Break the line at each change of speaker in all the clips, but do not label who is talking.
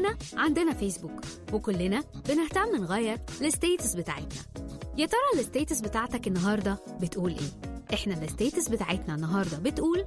كلنا عندنا فيسبوك وكلنا بنهتم نغير الستيتس بتاعتنا يا ترى الستيتس بتاعتك النهارده بتقول ايه احنا الستيتس بتاعتنا النهارده بتقول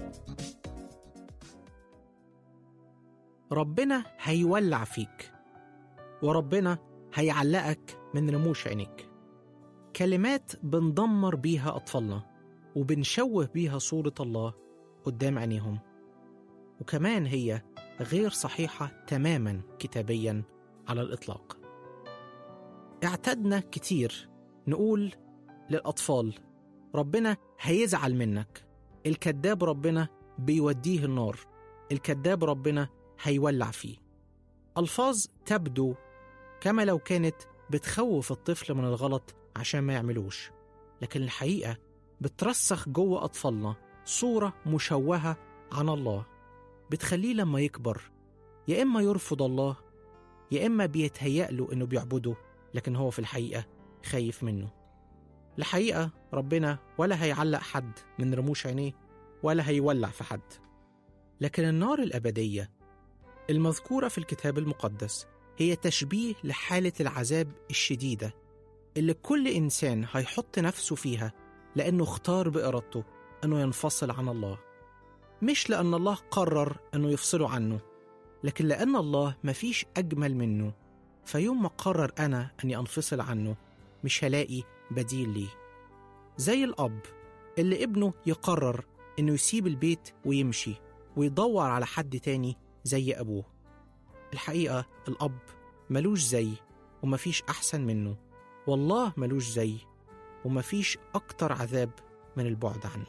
ربنا هيولع فيك وربنا هيعلقك من رموش عينيك كلمات بندمر بيها أطفالنا وبنشوه بيها صورة الله قدام عينيهم وكمان هي غير صحيحة تماما كتابيا على الإطلاق اعتدنا كتير نقول للأطفال ربنا هيزعل منك الكذاب ربنا بيوديه النار الكذاب ربنا هيولع فيه ألفاظ تبدو كما لو كانت بتخوف الطفل من الغلط عشان ما يعملوش لكن الحقيقة بترسخ جوه أطفالنا صورة مشوهة عن الله بتخليه لما يكبر يا إما يرفض الله يا إما بيتهيأ له إنه بيعبده لكن هو في الحقيقة خايف منه الحقيقة ربنا ولا هيعلق حد من رموش عينيه ولا هيولع في حد لكن النار الأبدية المذكورة في الكتاب المقدس هي تشبيه لحالة العذاب الشديدة اللي كل إنسان هيحط نفسه فيها لأنه اختار بإرادته أنه ينفصل عن الله مش لأن الله قرر أنه يفصله عنه لكن لأن الله مفيش أجمل منه فيوم ما قرر أنا أني أنفصل عنه مش هلاقي بديل ليه زي الأب اللي ابنه يقرر إنه يسيب البيت ويمشي ويدور على حد تاني زي أبوه الحقيقة الأب ملوش زي ومفيش أحسن منه والله ملوش زي ومفيش أكتر عذاب من البعد عنه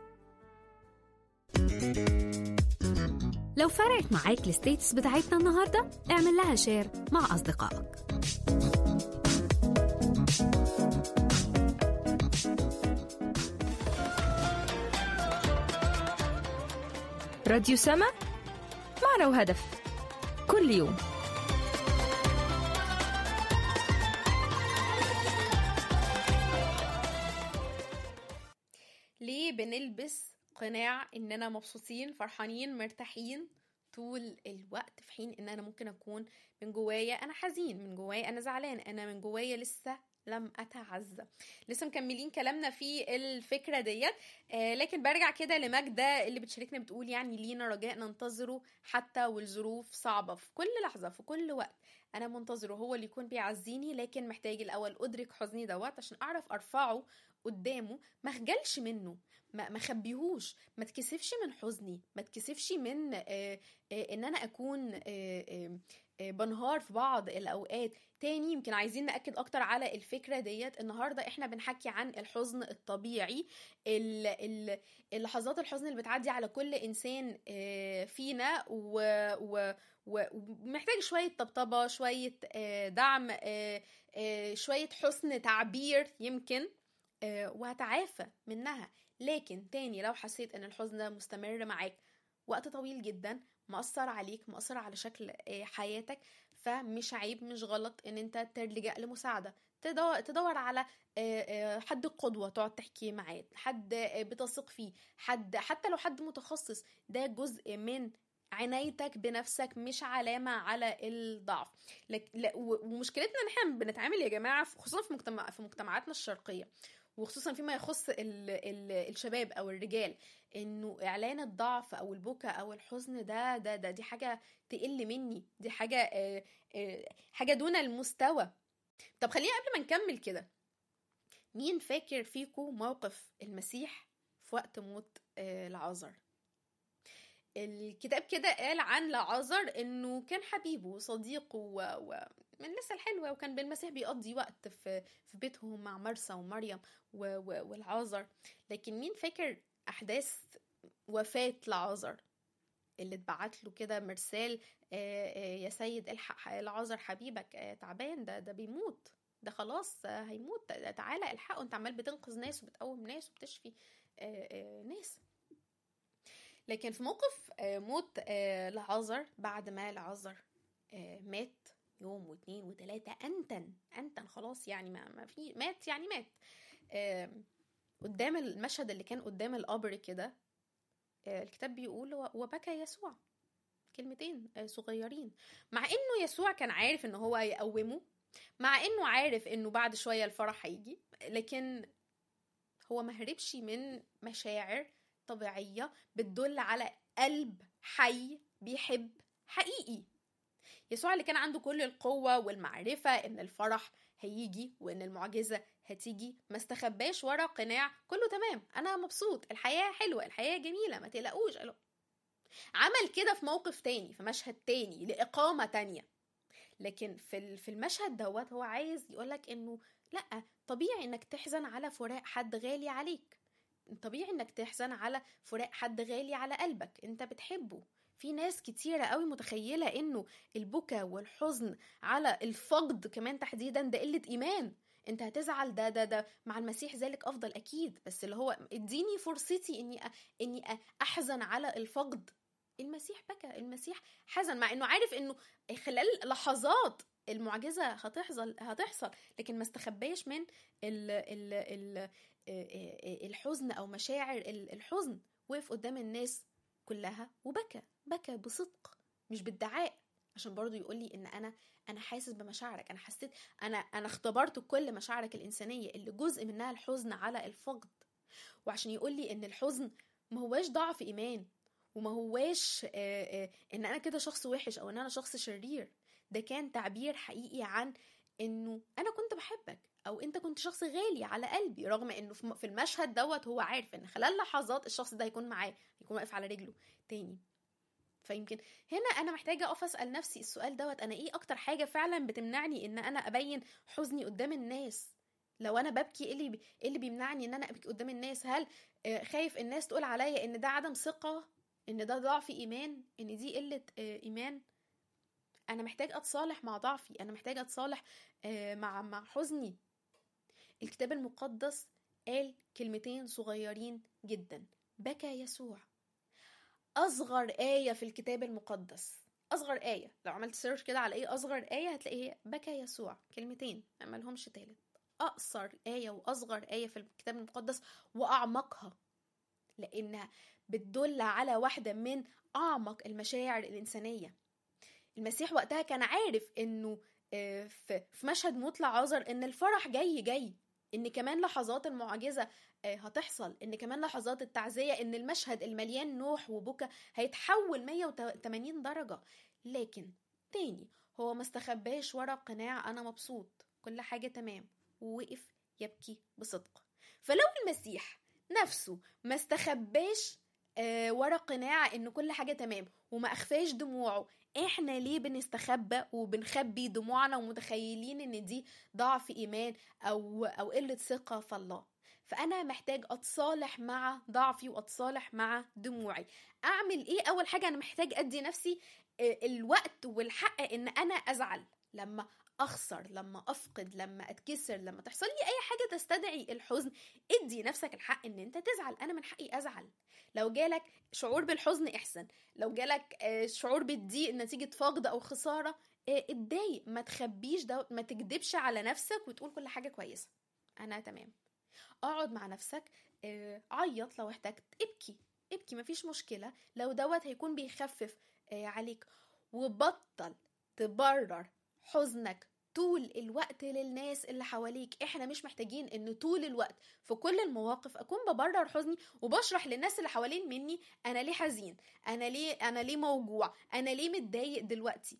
لو فرقت معاك الستيتس بتاعتنا النهارده اعمل لها شير مع أصدقائك
راديو سما معنى وهدف كل يوم
ليه بنلبس قناع اننا مبسوطين فرحانين مرتاحين طول الوقت في حين ان انا ممكن اكون من جوايا انا حزين من جوايا انا زعلان انا من جوايا لسه لم اتعزى لسه مكملين كلامنا في الفكره ديت آه لكن برجع كده لماجده اللي بتشاركنا بتقول يعني لينا رجاء ننتظره حتى والظروف صعبه في كل لحظه في كل وقت انا منتظره هو اللي يكون بيعزيني لكن محتاج الاول ادرك حزني دوت عشان اعرف ارفعه قدامه ما خجلش منه ما ما خبيهوش ما تكسفش من حزني ما تكسفش من آه آه ان انا اكون آه آه آه بنهار في بعض الاوقات تاني يمكن عايزين ناكد اكتر على الفكره ديت النهارده احنا بنحكي عن الحزن الطبيعي ال ال اللحظات الحزن اللي بتعدي على كل انسان آه فينا و, و ومحتاج شوية طبطبة شوية آه دعم آه آه شوية حسن تعبير يمكن وهتعافى منها لكن تاني لو حسيت ان الحزن ده مستمر معاك وقت طويل جدا مأثر عليك مأثر على شكل حياتك فمش عيب مش غلط ان انت تلجأ لمساعدة تدور على حد قدوة تقعد تحكي معاه حد بتثق فيه حد حتى لو حد متخصص ده جزء من عنايتك بنفسك مش علامة على الضعف لك لا ومشكلتنا ان احنا بنتعامل يا جماعة خصوصا في مجتمع في مجتمعاتنا الشرقية وخصوصا فيما يخص ال ال الشباب او الرجال انه اعلان الضعف او البكاء او الحزن ده ده ده دي حاجه تقل مني دي حاجه آه آه حاجه دون المستوى طب خلينا قبل ما نكمل كده مين فاكر فيكم موقف المسيح في وقت موت آه لعازر الكتاب كده قال عن لعازر انه كان حبيبه وصديقه و... و... من الناس الحلوة وكان بالمسيح بيقضي وقت في في بيتهم مع مرسى ومريم و... و... والعازر لكن مين فاكر أحداث وفاة لعازر اللي اتبعت له كده مرسال يا سيد الحق العازر حبيبك تعبان ده ده بيموت ده خلاص هيموت تعالى الحقه انت عمال بتنقذ ناس وبتقوم ناس وبتشفي ناس لكن في موقف موت لعازر بعد ما لعازر مات يوم واثنين وثلاثة أنتن أنتن خلاص يعني ما, ما في مات يعني مات قدام المشهد اللي كان قدام القبر كده الكتاب بيقول وبكى يسوع كلمتين آه، صغيرين مع انه يسوع كان عارف ان هو يقومه مع انه عارف انه بعد شويه الفرح هيجي لكن هو ما هربش من مشاعر طبيعيه بتدل على قلب حي بيحب حقيقي يسوع اللي كان عنده كل القوه والمعرفه ان الفرح هيجي وان المعجزه هتيجي ما استخباش ورا قناع كله تمام انا مبسوط الحياه حلوه الحياه جميله ما تقلقوش عمل كده في موقف تاني في مشهد تاني لإقامة تانية لكن في ال- في المشهد دوت هو عايز يقولك انه لا طبيعي انك تحزن على فراق حد غالي عليك طبيعي انك تحزن على فراق حد غالي على قلبك انت بتحبه في ناس كتيرة قوي متخيلة انه البكا والحزن على الفقد كمان تحديدا ده قلة ايمان انت هتزعل ده ده ده مع المسيح ذلك افضل اكيد بس اللي هو اديني فرصتي اني أ- اني أ- احزن على الفقد المسيح بكى المسيح حزن مع انه عارف انه خلال لحظات المعجزه هتحصل هتحصل لكن ما استخباش من ال ال ال الحزن او مشاعر ال- الحزن وقف قدام الناس كلها وبكى بكى بصدق مش بادعاء عشان برضو يقول لي ان انا انا حاسس بمشاعرك انا حسيت انا انا اختبرت كل مشاعرك الانسانيه اللي جزء منها الحزن على الفقد وعشان يقول لي ان الحزن ما هواش ضعف ايمان وما هواش آه، آه، ان انا كده شخص وحش او ان انا شخص شرير ده كان تعبير حقيقي عن انه انا كنت بحبك او انت كنت شخص غالي على قلبي رغم انه في م- في المشهد دوت هو عارف ان خلال لحظات الشخص ده هيكون معاه هيكون واقف على رجله تاني فيمكن هنا انا محتاجه اقف اسال نفسي السؤال دوت انا ايه اكتر حاجه فعلا بتمنعني ان انا ابين حزني قدام الناس لو انا ببكي ايه اللي بي- ايه اللي بيمنعني ان انا ابكي قدام الناس هل آه، خايف الناس تقول عليا ان ده عدم ثقه ان ده ضعف ايمان ان دي قله آه، ايمان انا محتاج اتصالح مع ضعفي انا محتاج اتصالح آه، مع مع حزني الكتاب المقدس قال كلمتين صغيرين جدا بكى يسوع اصغر ايه في الكتاب المقدس اصغر ايه لو عملت سيرش كده على ايه اصغر ايه هتلاقيه بكى يسوع كلمتين ما لهمش تالت اقصر ايه واصغر ايه في الكتاب المقدس واعمقها لانها بتدل على واحده من اعمق المشاعر الانسانيه المسيح وقتها كان عارف انه آه، في في مشهد موت لعازر ان الفرح جاي جاي ان كمان لحظات المعجزه آه، هتحصل ان كمان لحظات التعزيه ان المشهد المليان نوح وبكا هيتحول 180 درجه لكن تاني هو ما استخباش ورا قناع انا مبسوط كل حاجه تمام ووقف يبكي بصدق فلو المسيح نفسه ما استخباش آه، ورا قناع ان كل حاجه تمام وما اخفاش دموعه احنا ليه بنستخبى وبنخبي دموعنا ومتخيلين ان دي ضعف ايمان او او قله ثقه في الله فانا محتاج اتصالح مع ضعفي واتصالح مع دموعي اعمل ايه اول حاجه انا محتاج ادي نفسي آه، الوقت والحق ان انا ازعل لما اخسر لما افقد لما اتكسر لما تحصل لي اي حاجه تستدعي الحزن ادي نفسك الحق ان انت تزعل انا من حقي ازعل لو جالك شعور بالحزن احسن لو جالك آه، شعور بالضيق نتيجه فقد او خساره آه، اتضايق ما تخبيش ده ما تكدبش على نفسك وتقول كل حاجه كويسه انا تمام اقعد مع نفسك آه، عيط لو احتجت ابكي ابكي مفيش مشكله لو دوت هيكون بيخفف آه، عليك وبطل تبرر حزنك طول الوقت للناس اللي حواليك احنا مش محتاجين ان طول الوقت في كل المواقف اكون ببرر حزني وبشرح للناس اللي حوالين مني انا ليه حزين انا ليه انا ليه موجوع انا ليه متضايق دلوقتي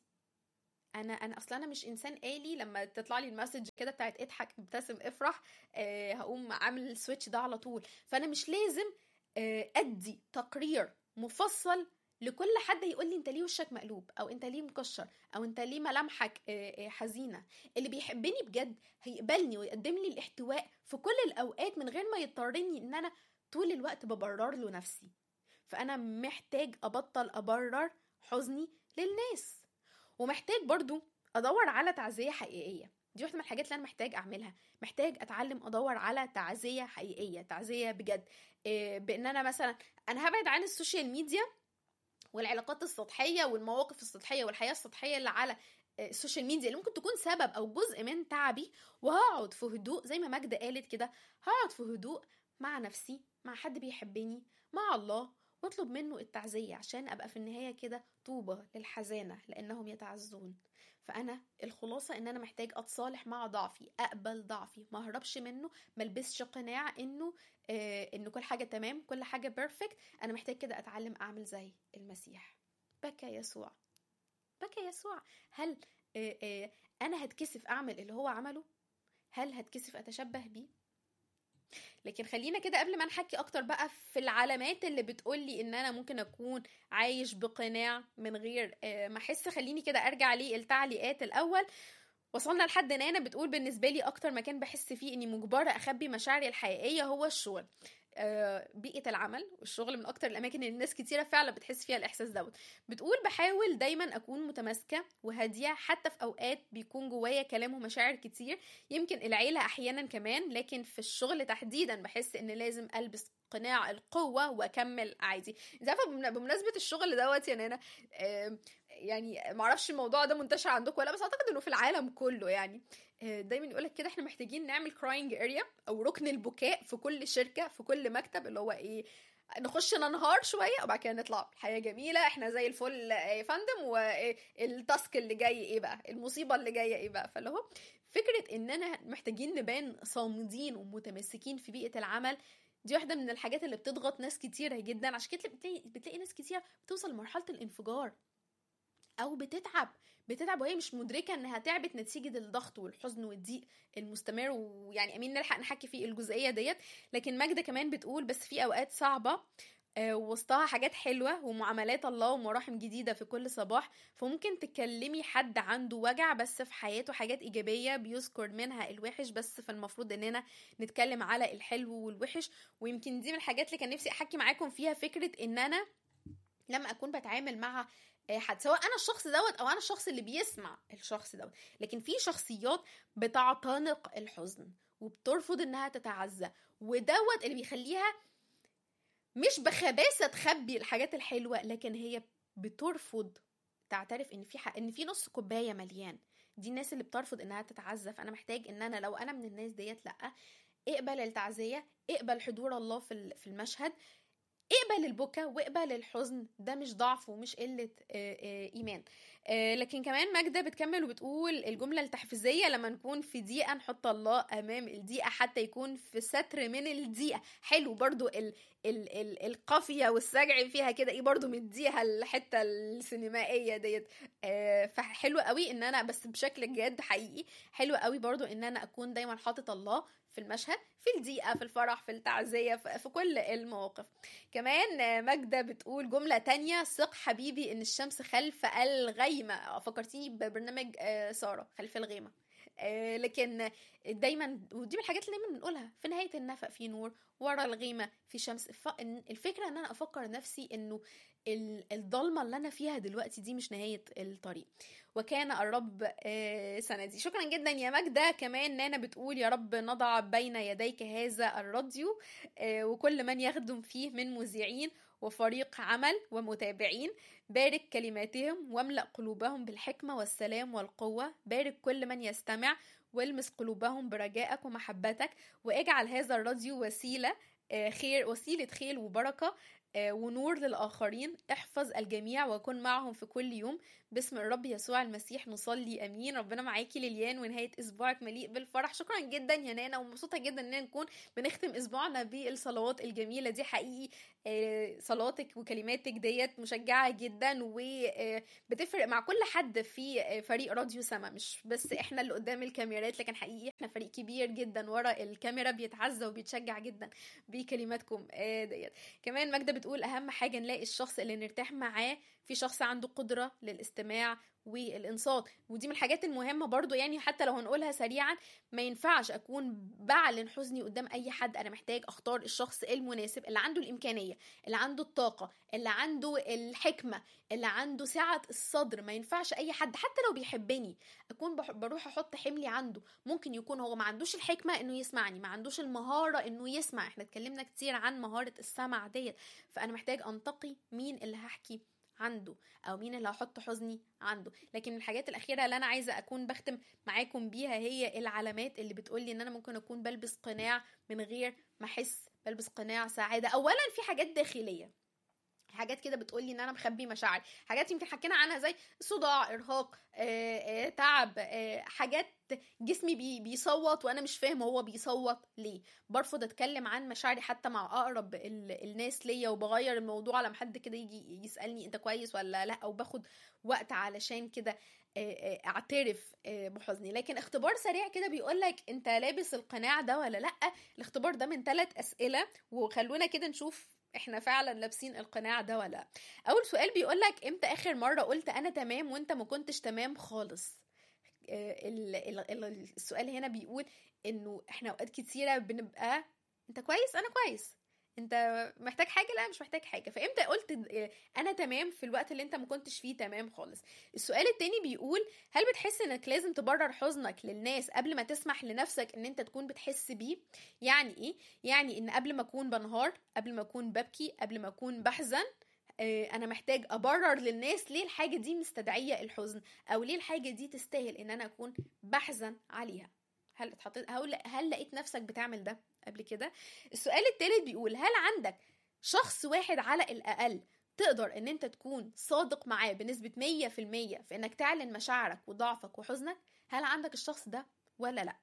انا انا اصلا انا مش انسان آلي لما تطلع لي المسج كده بتاعت اضحك ابتسم افرح آه هقوم عامل السويتش ده على طول فانا مش لازم آه ادي تقرير مفصل لكل حد يقول لي انت ليه وشك مقلوب او انت ليه مكشر او انت ليه ملامحك آه، آه، حزينه اللي بيحبني بجد هيقبلني ويقدم لي الاحتواء في كل الاوقات من غير ما يضطرني ان انا طول الوقت ببرر له نفسي فانا محتاج ابطل ابرر حزني للناس ومحتاج برضو ادور على تعزيه حقيقيه دي واحده من الحاجات اللي انا محتاج اعملها محتاج اتعلم ادور على تعزيه حقيقيه تعزيه بجد إيه، بان انا مثلا انا هبعد عن السوشيال ميديا والعلاقات السطحيه والمواقف السطحيه والحياه السطحيه اللي على آه، السوشيال ميديا اللي ممكن تكون سبب او جزء من تعبي وهقعد في هدوء زي ما ماجدة قالت كده هقعد في هدوء مع نفسي مع حد بيحبني مع الله واطلب منه التعزية عشان أبقى في النهاية كده طوبى للحزانة لأنهم يتعزون فأنا الخلاصة إن أنا محتاج أتصالح مع ضعفي أقبل ضعفي ما أهربش منه ما البسش قناع إنه آه إنه كل حاجة تمام كل حاجة بيرفكت أنا محتاج كده أتعلم أعمل زي المسيح بكى يسوع بكى يسوع هل آه آه أنا هتكسف أعمل اللي هو عمله هل هتكسف أتشبه بيه لكن خلينا كده قبل ما نحكي اكتر بقى في العلامات اللي بتقولي ان انا ممكن اكون عايش بقناع من غير ما احس خليني كده ارجع للتعليقات الاول وصلنا لحد نانا بتقول بالنسبة لي أكتر مكان بحس فيه إني مجبرة أخبي مشاعري الحقيقية هو الشغل بيئة العمل والشغل من أكتر الأماكن اللي الناس كتيرة فعلا بتحس فيها الإحساس دوت بتقول بحاول دايما أكون متماسكة وهادية حتى في أوقات بيكون جوايا كلام ومشاعر كتير يمكن العيلة أحيانا كمان لكن في الشغل تحديدا بحس إن لازم ألبس قناع القوة وأكمل عادي انت عارفة بمناسبة الشغل دوت يا نانا يعني معرفش الموضوع ده منتشر عندكم ولا بس اعتقد انه في العالم كله يعني دايما يقولك كده احنا محتاجين نعمل كراينج اريا او ركن البكاء في كل شركه في كل مكتب اللي هو ايه نخش ننهار شويه وبعد كده نطلع الحياه جميله احنا زي الفل يا فندم والتاسك اللي جاي ايه بقى المصيبه اللي جايه ايه بقى فاللي هو فكره اننا محتاجين نبان صامدين ومتمسكين في بيئه العمل دي واحده من الحاجات اللي بتضغط ناس كتيره جدا عشان كده بتلاقي, بتلاقي ناس كتير بتوصل لمرحله الانفجار او بتتعب بتتعب وهي مش مدركه انها تعبت نتيجه الضغط والحزن والضيق المستمر ويعني امين نلحق نحكي في الجزئيه ديت لكن ماجده كمان بتقول بس في اوقات صعبه وسطها حاجات حلوة ومعاملات الله ومراحم جديدة في كل صباح فممكن تكلمي حد عنده وجع بس في حياته حاجات إيجابية بيذكر منها الوحش بس فالمفروض إننا نتكلم على الحلو والوحش ويمكن دي من الحاجات اللي كان نفسي أحكي معاكم فيها فكرة إن أنا لما أكون بتعامل مع حد سواء انا الشخص دوت او انا الشخص اللي بيسمع الشخص دوت لكن في شخصيات بتعتنق الحزن وبترفض انها تتعزى ودوت اللي بيخليها مش بخباثه تخبي الحاجات الحلوه لكن هي بترفض تعترف ان في حق ان في نص كوبايه مليان دي الناس اللي بترفض انها تتعزى فانا محتاج ان انا لو انا من الناس ديت لا اقبل التعزيه اقبل حضور الله في في المشهد اقبل البكا واقبل الحزن ده مش ضعف ومش قلة إيمان لكن كمان ماجدة بتكمل وبتقول الجملة التحفيزية لما نكون في ضيقة نحط الله أمام الضيقة حتى يكون في ستر من الضيقة حلو برضو ال ال ال القافية والسجع فيها كده ايه برضو مديها الحتة السينمائية ديت فحلو قوي ان انا بس بشكل جاد حقيقي حلو قوي برضو ان انا اكون دايما حاطط الله في المشهد في الضيقة في الفرح في التعزية في كل المواقف كمان ماجدة بتقول جملة تانية ثق حبيبي ان الشمس خلف الغيمة فكرتيني ببرنامج سارة خلف الغيمة لكن دايما ودي من الحاجات اللي دايما بنقولها في نهايه النفق في نور ورا الغيمه في شمس الفكره ان انا افكر نفسي انه الضلمه اللي انا فيها دلوقتي دي مش نهايه الطريق وكان الرب سندي شكرا جدا يا ماجده كمان نانا بتقول يا رب نضع بين يديك هذا الراديو وكل من يخدم فيه من مذيعين وفريق عمل ومتابعين بارك كلماتهم واملأ قلوبهم بالحكمة والسلام والقوة بارك كل من يستمع والمس قلوبهم برجائك ومحبتك واجعل هذا الراديو وسيلة خير وسيلة خير وبركة ونور للآخرين احفظ الجميع وكن معهم في كل يوم باسم الرب يسوع المسيح نصلي امين ربنا معاكي لليان ونهايه اسبوعك مليء بالفرح شكرا جدا يا نانا ومبسوطه جدا اننا نكون بنختم اسبوعنا بالصلوات الجميله دي حقيقي صلاتك وكلماتك ديت مشجعه جدا وبتفرق مع كل حد في فريق راديو سما مش بس احنا اللي قدام الكاميرات لكن حقيقي احنا فريق كبير جدا ورا الكاميرا بيتعزى وبيتشجع جدا بكلماتكم ديت كمان ماجده بتقول اهم حاجه نلاقي الشخص اللي نرتاح معاه في شخص عنده قدره للاستماع والانصات ودي من الحاجات المهمه برضو يعني حتى لو هنقولها سريعا ما ينفعش اكون بعلن حزني قدام اي حد انا محتاج اختار الشخص المناسب اللي عنده الامكانيه اللي عنده الطاقه اللي عنده الحكمه اللي عنده سعه الصدر ما ينفعش اي حد حتى لو بيحبني اكون بروح احط حملي عنده ممكن يكون هو ما عندوش الحكمه انه يسمعني ما عندوش المهاره انه يسمع احنا اتكلمنا كتير عن مهاره السمع ديت فانا محتاج انتقي مين اللي هحكي عنده او مين اللي هحط حزني عنده لكن الحاجات الاخيره اللي انا عايزه اكون بختم معاكم بيها هي العلامات اللي بتقولي ان انا ممكن اكون بلبس قناع من غير ما احس بلبس قناع سعاده اولا في حاجات داخليه حاجات كده بتقول لي ان انا مخبي مشاعري حاجات يمكن حكينا عنها زي صداع ارهاق آه، آه، تعب آه، حاجات جسمي بي بيصوت وانا مش فاهم هو بيصوت ليه برفض اتكلم عن مشاعري حتى مع اقرب ال- الناس ليا وبغير الموضوع لما حد كده يجي يسالني انت كويس ولا لا او باخد وقت علشان كده آه، آه، اعترف آه، بحزني لكن اختبار سريع كده بيقول لك انت لابس القناع ده ولا لا الاختبار ده من ثلاث اسئله وخلونا كده نشوف احنا فعلا لابسين القناع ده ولا لا اول سؤال بيقول لك امتى اخر مره قلت انا تمام وانت ما كنتش تمام خالص آه، ال- ال- ال- السؤال هنا بيقول انه احنا اوقات كتيره بنبقى انت كويس انا كويس انت محتاج حاجه لا مش محتاج حاجه فامتى قلت آه، انا تمام في الوقت اللي انت ما كنتش فيه تمام خالص السؤال التاني بيقول هل بتحس انك لازم تبرر حزنك للناس قبل ما تسمح لنفسك ان انت تكون بتحس بيه يعني ايه يعني ان قبل ما اكون بنهار قبل ما اكون ببكي قبل ما اكون بحزن آه، انا محتاج ابرر للناس ليه الحاجه دي مستدعيه الحزن او ليه الحاجه دي تستاهل ان انا اكون بحزن عليها هل اتحطيت هل, هل لقيت نفسك بتعمل ده قبل كده السؤال الثالث بيقول هل عندك شخص واحد على الاقل تقدر ان انت تكون صادق معاه بنسبة 100% في انك تعلن مشاعرك وضعفك وحزنك هل عندك الشخص ده ولا لا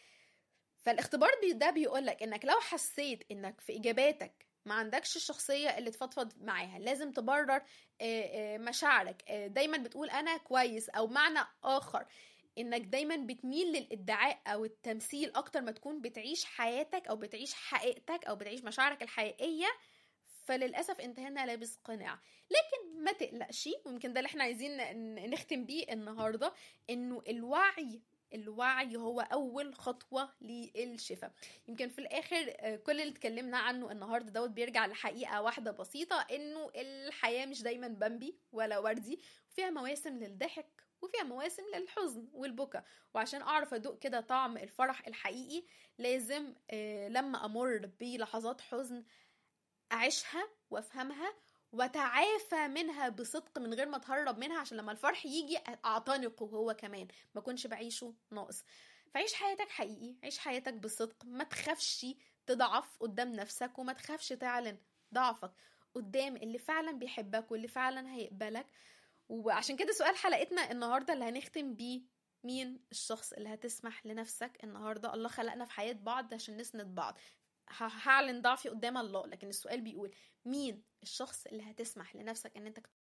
فالاختبار بي- ده بيقولك انك لو حسيت انك في اجاباتك ما عندكش الشخصية اللي تفضفض معاها لازم تبرر آه، آه، مشاعرك آه، دايما بتقول انا كويس او معنى اخر انك دايما بتميل للادعاء او التمثيل اكتر ما تكون بتعيش حياتك او بتعيش حقيقتك او بتعيش مشاعرك الحقيقية فللاسف انت هنا لابس قناع لكن ما تقلقش ويمكن ده اللي احنا عايزين ن- نختم بيه النهارده انه الوعي الوعي هو اول خطوه للشفاء يمكن في الاخر آه، كل اللي اتكلمنا عنه النهارده دوت بيرجع لحقيقه واحده بسيطه انه الحياه مش دايما بامبي ولا وردي فيها مواسم للضحك وفيها مواسم للحزن والبكا وعشان اعرف ادوق كده طعم الفرح الحقيقي لازم آه، لما امر بلحظات حزن اعيشها وافهمها وتعافى منها بصدق من غير ما اتهرب منها عشان لما الفرح يجي اعتنقه هو كمان ما كنش بعيشه ناقص فعيش حياتك حقيقي عيش حياتك بصدق ما تخافش تضعف قدام نفسك وما تخافش تعلن ضعفك قدام اللي فعلا بيحبك واللي فعلا هيقبلك وعشان كده سؤال حلقتنا النهارده اللي هنختم بيه مين الشخص اللي هتسمح لنفسك النهارده الله خلقنا في حياة بعض عشان نسند بعض ه- هعلن ضعفي قدام الله لكن السؤال بيقول مين الشخص اللي هتسمح لنفسك ان انت